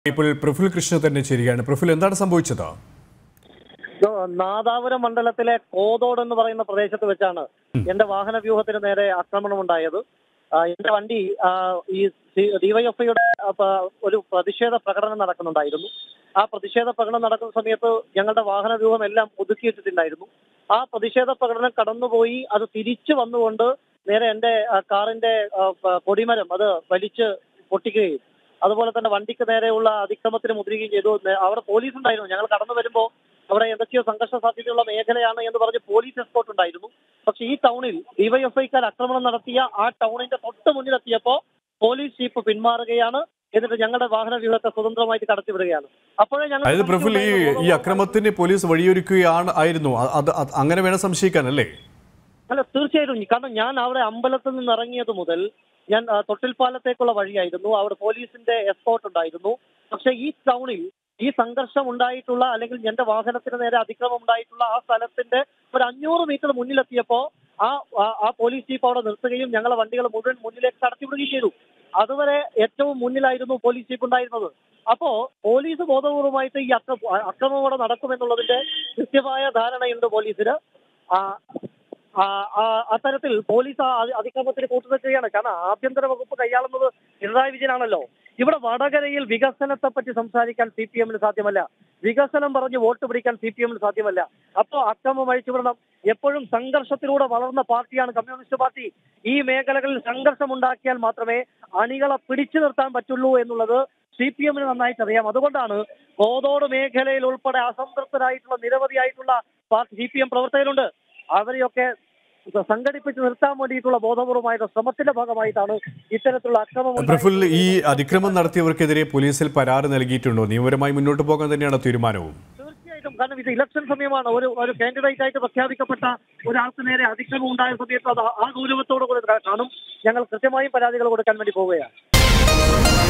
ഇപ്പോൾ പ്രഫുൽ കൃഷ്ണ തന്നെ ചേരുകയാണ് പ്രഫുൽ എന്താണ് സംഭവിച്ചത് നാദാപുരം മണ്ഡലത്തിലെ കോതോട് എന്ന് പറയുന്ന പ്രദേശത്ത് വെച്ചാണ് എന്റെ വാഹന വ്യൂഹത്തിന് നേരെ ആക്രമണം ഉണ്ടായത് ആ, എന്റെ വണ്ടി ആ, ഈ ഡിവൈഎഫ്ഐയുടെ ഒരു പ്രതിഷേധ പ്രകടനം നടക്കുന്നുണ്ടായിരുന്നു ആ പ്രതിഷേധ പ്രകടനം നടക്കുന്ന സമയത്ത് ഞങ്ങളുടെ വാഹന വ്യൂഹം എല്ലാം ഒതുക്കിയിട്ടിട്ടുണ്ടായിരുന്നു ആ പ്രതിഷേധ പ്രകടനം കടന്നുപോയി അത് തിരിച്ചു വന്നുകൊണ്ട് നേരെ എന്റെ ആ, കാറിന്റെ ആ, പ- കൊടിമരം അത് വലിച്ച് പൊട്ടിക്കുകയും അതുപോലെ തന്നെ വണ്ടിക്ക് നേരെയുള്ള അതിക്രമത്തിന് മുദ്രിക്കുകയും ചെയ്തു നേ- അവിടെ പോലീസ് ഉണ്ടായിരുന്നു ഞങ്ങൾ കടന്നു വരുമ്പോൾ അവിടെ എന്തൊക്കെയോ സംഘർഷ സാധ്യതയുള്ള മേഖലയാണ് എന്ന് പറഞ്ഞ് പോലീസ് എസ്കോട്ട് ഉണ്ടായിരുന്നു പക്ഷെ ഈ ടൗണിൽ ഡിവൈഎഫ്ഐക്കാർ ആക്രമണം നടത്തിയ ആ ടൗണിന്റെ തൊട്ട് മുന്നിലെത്തിയപ്പോ പോലീസ് ജീപ്പ് പിന്മാറുകയാണ് എന്നിട്ട് ഞങ്ങളുടെ വാഹന വ്യൂഹത്തെ സ്വതന്ത്രമായിട്ട് കടത്തിവിടുകയാണ് അപ്പോഴേ ഞങ്ങൾ അതായത് പ്രഫുൽ ഈ ഈ അക്രമത്തിന് പോലീസ് വഴിയൊരുക്കുകയാണ് ആയിരുന്നു അ- അത് അത് അങ്ങനെ വേണം സംശയിക്കാൻ അല്ലേ അല്ല തീർച്ചയായിട്ടും കാരണം ഞാൻ അവിടെ അമ്പലത്തിൽ നിന്ന് ഇറങ്ങിയത് മുതൽ ഞാൻ ആ, തൊട്ടിൽപ്പാലത്തേക്കുള്ള വഴിയായിരുന്നു അവിടെ പോലീസിന്റെ എസ്കോട്ട് ഉണ്ടായിരുന്നു പക്ഷെ ഈ ടൗണിൽ ഈ സംഘർഷം ഉണ്ടായിട്ടുള്ള അല്ലെങ്കിൽ എന്റെ വാഹനത്തിന് നേരെ അതിക്രമം ഉണ്ടായിട്ടുള്ള ആ സ്ഥലത്തിന്റെ ഒരു അഞ്ഞൂറ് മീറ്റർ മുന്നിലെത്തിയപ്പോ ആ ആ- ആ പോലീസ് ജീപ്പ് അവിടെ നിർത്തുകയും ഞങ്ങളെ വണ്ടികൾ മുഴുവൻ മുന്നിലേക്ക് കടത്തിവിടുകയും ചെയ്തു അതുവരെ ഏറ്റവും മുന്നിലായിരുന്നു പോലീസ് ജീപ്പ് ഉണ്ടായിരുന്നത് അപ്പോ പോലീസ് ബോധപൂർവമായിട്ട് ഈ അക്ര അക്രമം അവിടെ നടക്കുമെന്നുള്ളതിന്റെ കൃത്യമായ ധാരണയുണ്ട് പോലീസിന് ആ ആ, ആ, അത്തരത്തിൽ പോലീസ് ആ അതി- അതിക്രമത്തിന് കൂട്ടുനിൽക്കുകയാണ് കാരണം ആഭ്യന്തര വകുപ്പ് കൈയാളുന്നത് പിണറായി വിജയനാണല്ലോ ഇവിടെ വടകരയിൽ വികസനത്തെ പറ്റി സംസാരിക്കാൻ സി പി എമ്മിന് സാധ്യമല്ല വികസനം പറഞ്ഞ് വോട്ട് പിടിക്കാൻ സി പി എമ്മിന് സാധ്യമല്ല അപ്പോ അക്രമം അഴിച്ചുവിടണം എപ്പോഴും സംഘർഷത്തിലൂടെ വളർന്ന പാർട്ടിയാണ് കമ്മ്യൂണിസ്റ്റ് പാർട്ടി ഈ മേഖലകളിൽ സംഘർഷം ഉണ്ടാക്കിയാൽ മാത്രമേ അണികളെ പിടിച്ചു നിർത്താൻ പറ്റുള്ളൂ എന്നുള്ളത് സി പി എമ്മിന് നന്നായിട്ട് അറിയാം അതുകൊണ്ടാണ് കോതോട് മേഖലയിൽ ഉൾപ്പെടെ അസംതൃപ്തരായിട്ടുള്ള നിരവധിയായിട്ടുള്ള പാർട്ടി സി പി എം പ്രവർത്തകരുണ്ട് അവരെയൊക്കെ സംഘടിപ്പിച്ച് നിർത്താൻ വേണ്ടിയിട്ടുള്ള ബോധപൂർവമായിട്ടുള്ള ശ്രമത്തിന്റെ ഭാഗമായിട്ടാണ് ഇത്തരത്തിലുള്ള അക്രമം പ്രഫുൽ ഈ അതിക്രമം നടത്തിയവർക്കെതിരെ പോലീസിൽ പരാതി നൽകിയിട്ടുണ്ടോ നിയമപരമായി മുന്നോട്ട് പോകാൻ തന്നെയാണ് തീരുമാനവും തീർച്ചയായിട്ടും കാരണം ഇത് ഇലക്ഷൻ സമയമാണ് ഒരു ഒരു കാൻഡിഡേറ്റ് ആയിട്ട് പ്രഖ്യാപിക്കപ്പെട്ട ഒരാൾക്ക് നേരെ അതിക്രമം ഉണ്ടായ സമയത്ത് അത് ആ ഗൗരവത്തോടു കൂടി കാണും ഞങ്ങൾ കൃത്യമായും പരാതികൾ കൊടുക്കാൻ വേണ്ടി പോവുകയാണ്